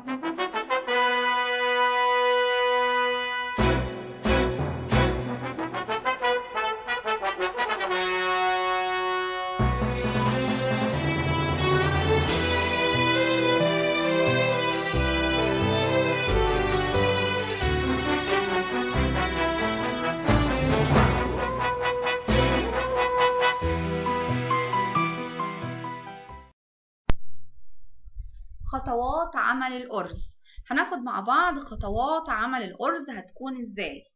خطوات عمل الأرز هناخد مع بعض خطوات عمل الأرز هتكون ازاي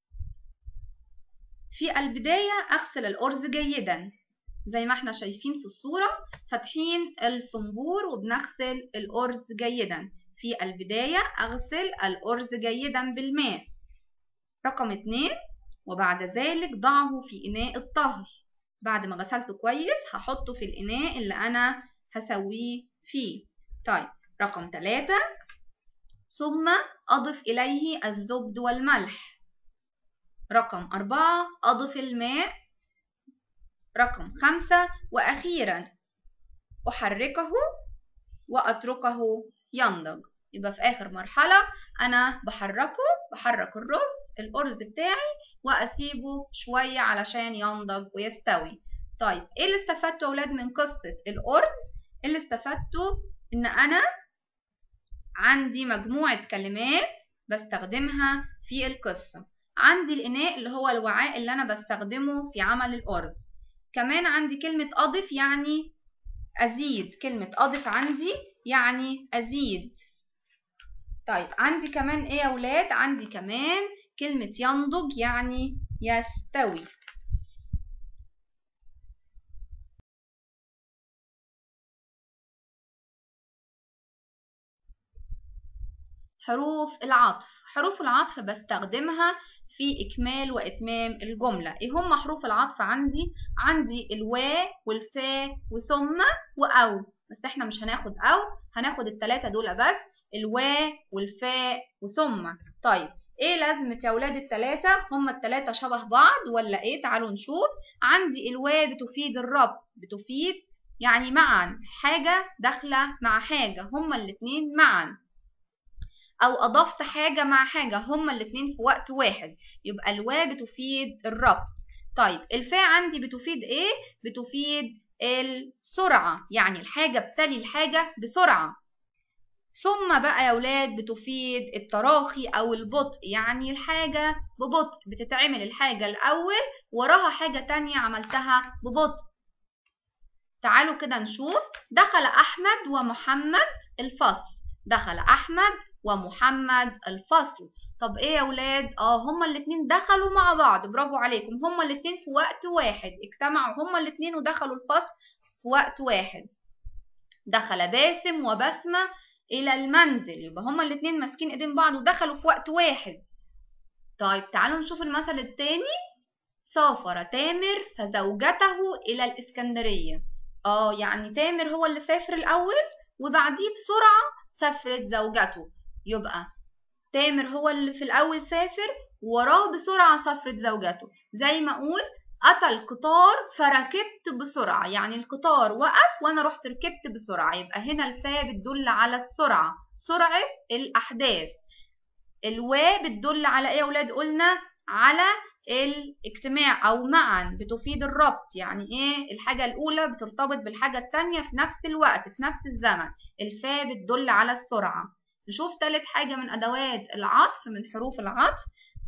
في البداية أغسل الأرز جيدا زي ما احنا شايفين في الصورة فاتحين الصنبور وبنغسل الأرز جيدا في البداية أغسل الأرز جيدا بالماء رقم اتنين وبعد ذلك ضعه في إناء الطهي بعد ما غسلته كويس هحطه في الإناء اللي أنا هسويه فيه طيب رقم ثلاثة ثم أضف إليه الزبد والملح رقم أربعة أضف الماء رقم خمسة وأخيرا أحركه وأتركه ينضج يبقى في آخر مرحلة أنا بحركه بحرك الرز الأرز بتاعي وأسيبه شوية علشان ينضج ويستوي طيب إيه اللي استفدته يا أولاد من قصة الأرز اللي استفدته إن أنا عندي مجموعة كلمات بستخدمها في القصة عندي الإناء اللي هو الوعاء اللي أنا بستخدمه في عمل الأرز كمان عندي كلمة أضف يعني أزيد كلمة أضف عندي يعني أزيد طيب عندي كمان إيه يا ولاد عندي كمان كلمة ينضج يعني يستوي حروف العطف حروف العطف بستخدمها في إكمال وإتمام الجملة إيه هم حروف العطف عندي عندي الوا والفا وثم وأو بس إحنا مش هناخد أو هناخد التلاتة دول بس الوا والفاء وثم طيب ايه لازمة يا ولاد التلاتة هما التلاتة شبه بعض ولا ايه تعالوا نشوف عندي الوا بتفيد الربط بتفيد يعني معا حاجة داخلة مع حاجة هما الاتنين معا او اضفت حاجة مع حاجة هما الاتنين في وقت واحد يبقى الوا بتفيد الربط طيب الفاء عندي بتفيد ايه بتفيد السرعة يعني الحاجة بتلي الحاجة بسرعة ثم بقى يا ولاد بتفيد التراخي او البطء يعني الحاجة ببطء بتتعمل الحاجة الاول وراها حاجة تانية عملتها ببطء تعالوا كده نشوف دخل احمد ومحمد الفصل دخل احمد ومحمد الفصل طب ايه يا ولاد اه هما الاتنين دخلوا مع بعض برافو عليكم هما الاتنين في وقت واحد اجتمعوا هما الاتنين ودخلوا الفصل في وقت واحد دخل باسم وبسمة الى المنزل يبقى هما الاتنين ماسكين ايدين بعض ودخلوا في وقت واحد طيب تعالوا نشوف المثل التاني سافر تامر فزوجته الى الاسكندرية اه يعني تامر هو اللي سافر الاول وبعديه بسرعة سافرت زوجته يبقى تامر هو اللي في الأول سافر وراه بسرعة سافرت زوجته زي ما أقول أتى القطار فركبت بسرعة يعني القطار وقف وأنا رحت ركبت بسرعة يبقى هنا الفاء بتدل على السرعة سرعة الأحداث الوا بتدل على إيه يا ولاد قلنا على الاجتماع أو معا بتفيد الربط يعني إيه الحاجة الأولى بترتبط بالحاجة التانية في نفس الوقت في نفس الزمن الفاء بتدل على السرعة نشوف تالت حاجة من أدوات العطف من حروف العطف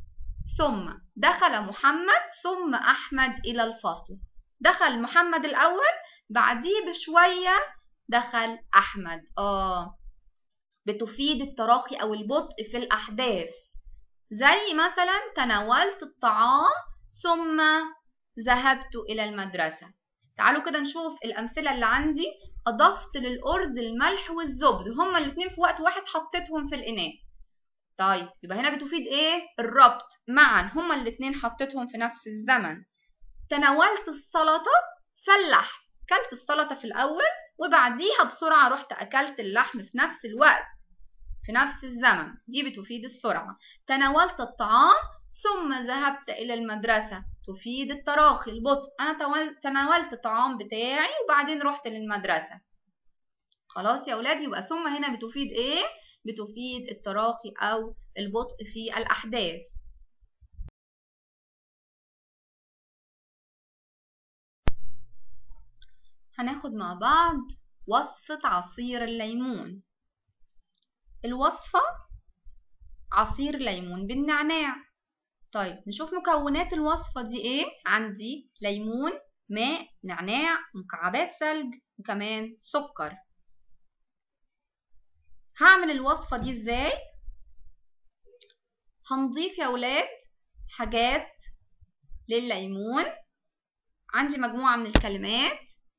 ثم دخل محمد ثم أحمد إلى الفصل دخل محمد الأول بعديه بشوية دخل أحمد آه بتفيد التراخي أو البطء في الأحداث زي مثلا تناولت الطعام ثم ذهبت إلى المدرسة تعالوا كده نشوف الأمثلة اللي عندي أضفت للأرز الملح والزبد هما الاتنين في وقت واحد حطيتهم في الإناء طيب يبقى هنا بتفيد إيه؟ الربط معا هما الاتنين حطيتهم في نفس الزمن تناولت السلطة فاللحم كلت السلطة في الأول وبعديها بسرعة رحت أكلت اللحم في نفس الوقت في نفس الزمن دي بتفيد السرعة تناولت الطعام ثم ذهبت إلى المدرسة تفيد التراخي البطء أنا تناولت الطعام بتاعي وبعدين رحت للمدرسة خلاص يا أولاد يبقى ثم هنا بتفيد إيه؟ بتفيد التراخي أو البطء في الأحداث هناخد مع بعض وصفة عصير الليمون الوصفة عصير ليمون بالنعناع طيب نشوف مكونات الوصفة دي ايه عندي ليمون ماء نعناع مكعبات ثلج وكمان سكر هعمل الوصفة دي ازاي هنضيف يا ولاد حاجات للليمون عندي مجموعة من الكلمات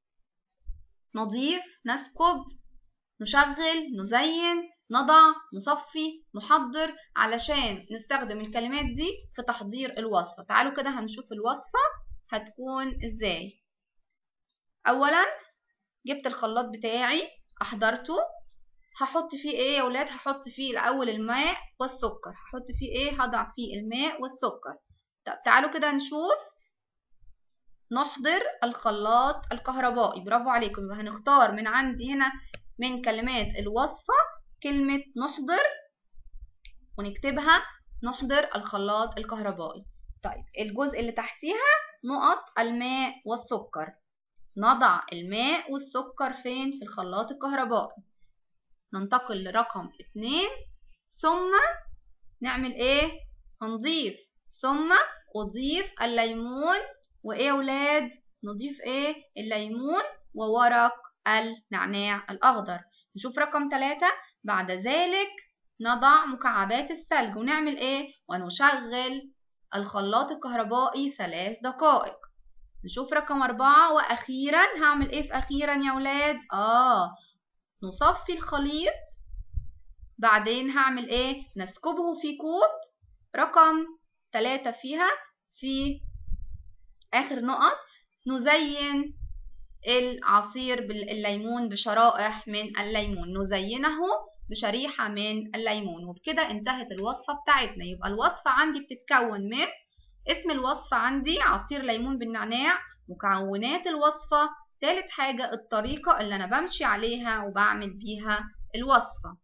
نضيف نسكب نشغل نزين نضع نصفي نحضر علشان نستخدم الكلمات دي في تحضير الوصفة تعالوا كده هنشوف الوصفة هتكون ازاي اولا جبت الخلاط بتاعي احضرته هحط فيه ايه يا ولاد هحط فيه الاول الماء والسكر هحط فيه ايه هضع فيه الماء والسكر طب تعالوا كده نشوف نحضر الخلاط الكهربائي برافو عليكم يبقى هنختار من عندي هنا من كلمات الوصفة كلمة نحضر ونكتبها نحضر الخلاط الكهربائي طيب الجزء اللي تحتيها نقط الماء والسكر نضع الماء والسكر فين في الخلاط الكهربائي ننتقل لرقم اتنين ثم نعمل ايه هنضيف ثم اضيف الليمون وايه يا ولاد نضيف ايه الليمون وورق النعناع الاخضر نشوف رقم ثلاثة بعد ذلك نضع مكعبات الثلج ونعمل ايه ونشغل الخلاط الكهربائي ثلاث دقائق نشوف رقم أربعة وأخيرا هعمل إيه في أخيرا يا ولاد؟ آه نصفي الخليط بعدين هعمل إيه؟ نسكبه في كوب رقم ثلاثة فيها في آخر نقط نزين العصير بالليمون بشرائح من الليمون نزينه بشريحة من الليمون وبكده انتهت الوصفة بتاعتنا يبقى الوصفة عندي بتتكون من اسم الوصفة عندي عصير ليمون بالنعناع مكونات الوصفة تالت حاجة الطريقة اللي أنا بمشي عليها وبعمل بيها الوصفة